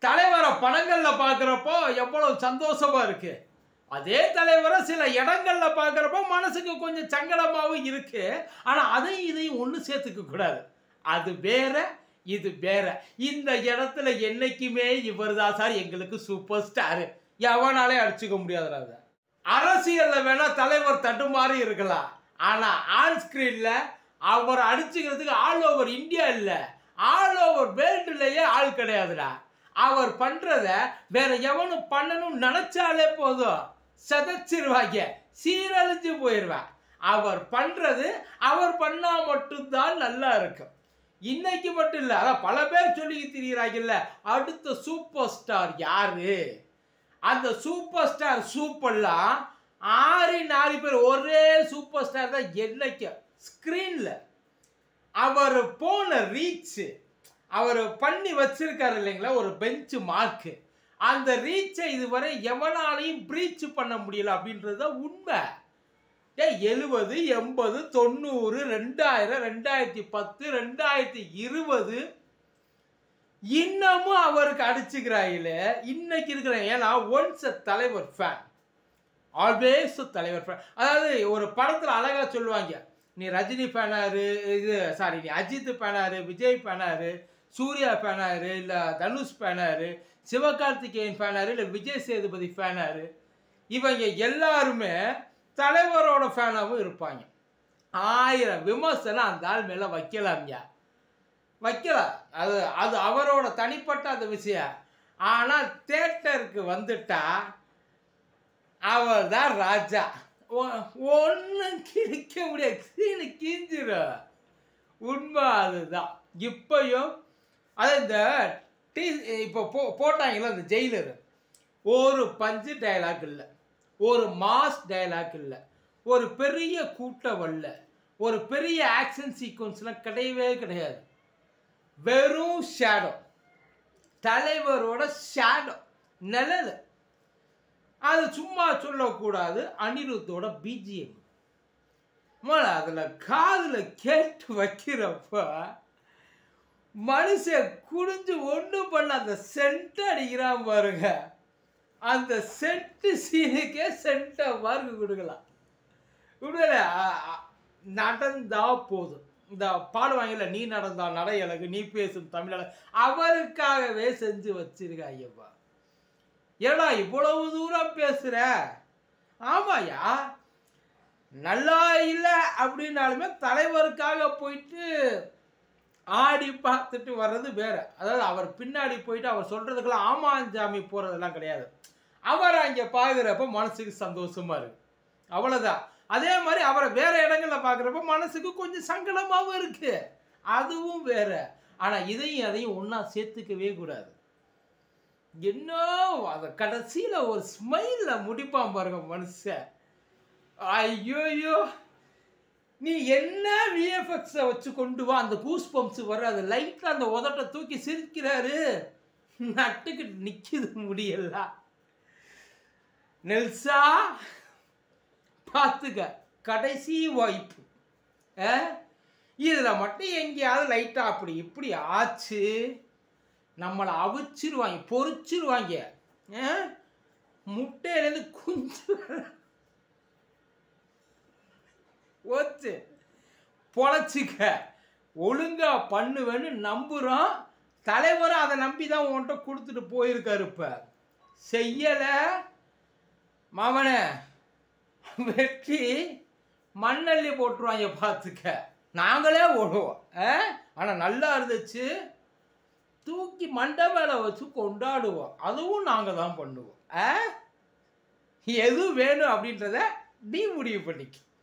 தலைவரை படங்கள்ல பார்க்குறப்போ எவ்வளவு சந்தோஷமா இருக்கு அதே தலைவரை சில இடங்கள்ல பார்க்குறப்போ மனசுக்கு கொஞ்சம் சங்கடமாவும் இருக்கு ஆனா அதையும் இதையும் ஒன்று சேர்த்துக்க கூடாது அது வேற இது வேற இந்த இடத்துல என்னைக்குமே இவர் தான் சார் எங்களுக்கு சூப்பர் ஸ்டார் எவனாலே அடிச்சுக்க முடியாதுடா அதை அரசியல்ல வேணா தலைவர் தட்டுமாறி இருக்கலாம் ஆனா ஆன் ஸ்கிரீன்ல அவர் அடிச்சுக்கிறதுக்கு ஆல் ஓவர் இந்தியா இல்ல ஆல் ஓவர் வேர்ல்டுலயே ஆள் கிடையாதுடா அவர் பண்றத வேற எவனும் பண்ணணும் நினைச்சாலே போதும் செதைச்சிருவாங்க சீரழிஞ்சு போயிடுவேன் அவர் பண்றது அவர் பண்ணா மட்டும்தான் நல்லா இருக்கும் இன்னைக்கு மட்டும் இல்ல அதான் பல பேர் சொல்லி திரிகிறாங்கல்ல அடுத்த சூப்பர் ஸ்டார் யாரு அந்த சூப்பர் ஸ்டார் சூப்பர்லாம் ஆறு நாலு பேர் ஒரே சூப்பர் ஸ்டார் தான் என்னைக்கு ஸ்க்ரீனில் அவர் போன ரீச்சு அவர் பண்ணி வச்சிருக்காரு இல்லைங்களா ஒரு பெஞ்ச் மார்க்கு அந்த ரீச்சை இதுவரை எவனாலையும் ப்ரீச் பண்ண முடியல அப்படின்றது தான் உண்மை ஏ எழுபது எண்பது தொண்ணூறு ரெண்டாயிரம் ரெண்டாயிரத்தி பத்து ரெண்டாயிரத்தி இருபது இன்னமும் அவருக்கு அடிச்சுக்கிறாங்களே இன்னைக்கு இருக்கிற ஏன்னா ஒன்ஸ் தலைவர் ஃபேன் ஆல்வேஸ் தலைவர் ஃபேன் அதாவது ஒரு படத்தில் அழகாக சொல்லுவாங்க நீ ரஜினி ஃபேனாரு இது சாரி நீ அஜித் ஃபேனாரு விஜய் ஃபேனாரு சூர்யா ஃபேனாரு இல்லை தனுஷ் ஃபேனாரு சிவகார்த்திகேயன் ஃபேனாரு இல்லை விஜய் சேதுபதி ஃபேனாரு இவங்க எல்லாருமே தலைவரோட ஃபேனாகவும் இருப்பாங்க ஆயிரம் விமர்சனம் அந்த ஆள் மேலே வைக்கலாம்யா வைக்கலாம் அது அது அவரோட தனிப்பட்ட அந்த விஷயம் ஆனால் தேட்டருக்கு வந்துட்டா அவர் தான் ராஜா ஒன்றும் கிழிக்க முடியாது கீழே கீஞ்சிடும் உண்மை அதுதான் இப்பயும் அது இந்த டீ இப்போ போ போட்டாங்களா இந்த ஜெயிலர் ஒரு பஞ்சு டயலாக் இல்லை ஒரு மாஸ் டயலாக் இல்லை ஒரு பெரிய கூட்டம் வரல ஒரு பெரிய ஆக்ஷன் சீக்வன்ஸ்லாம் கிடையவே கிடையாது வெறும் ஷேடோ தலைவரோட ஷேடோ நிழல் அது சும்மா சொல்லக்கூடாது அனிருத்தோட பிஜிஎம் அதில் காதில் கேட்டு வைக்கிறப்ப மனுஷன் குடிஞ்சு ஒன்று பண்ண அந்த சென்ட் அடிக்கிறான் பாருங்க அந்த சென்ட் சீனுக்கே சென்ட்டை மார்க் கொடுக்கலாம் விடுதலை நடந்தா போதும் இந்த பாடுவாங்கல்ல நீ நடந்தா நடை அழகு நீ பேசும் தமிழ் அழகு அவருக்காகவே செஞ்சு வச்சிருக்க ஐயப்பா ஏடா இவ்வளவு தூரம் பேசுற ஆமாயா நல்லா இல்லை அப்படின்னாலுமே தலைவருக்காக போயிட்டு ஆடி பார்த்துட்டு வர்றது வேற அதாவது அவர் பின்னாடி போயிட்டு அவர் சொல்றதுக்கெல்லாம் ஆமாஞ்சாமி போறதெல்லாம் கிடையாது அவர் அங்கே பார்க்குறப்ப மனசுக்கு சந்தோஷமா இருக்கு அவ்வளோதான் அதே மாதிரி அவரை வேற இடங்கள்ல பார்க்குறப்ப மனசுக்கு கொஞ்சம் சங்கடமாகவும் இருக்கு அதுவும் வேற ஆனால் இதையும் அதையும் ஒன்றா சேர்த்துக்கவே கூடாது என்ன அதை கடைசியில் ஒரு ஸ்மைலில் முடிப்பான் பாருங்க மனுஷன் ஐயோயோ நீ என்ன விஎஃப்எக்ஸை வச்சு கொண்டு வா அந்த கூஸ் பம்ப்ஸ் வர அது லைட்டாக அந்த உதட்டை தூக்கி சிரிக்கிறாரு நட்டுக்கு நிற்கிது முடியல நெல்சா பார்த்துக்க கடைசி வாய்ப்பு இதில் மட்டும் எங்கேயாவது லைட்டாக அப்படி இப்படி ஆச்சு நம்மளை அவிச்சிருவாங்க பொறிச்சிருவாங்க முட்டையிலேருந்து குஞ்சு ஓச்சு பொழைச்சிக்க ஒழுங்கா பண்ணுவேன்னு நம்புகிறோம் தலைவரும் அதை நம்பி தான் உன்கிட்ட கொடுத்துட்டு போயிருக்காரு இப்போ செய்யலை மாமனே வெட்டி மண்ணள்ளி போட்டுருவாங்க பார்த்துக்க நாங்களே ஓடுவோம் ஆனால் நல்லா இருந்துச்சு தூக்கி மண்டை மேலே வச்சு கொண்டாடுவோம் அதுவும் நாங்கள் தான் பண்ணுவோம் எது வேணும் அப்படின்றத நீ முடிவு பண்ணிக்க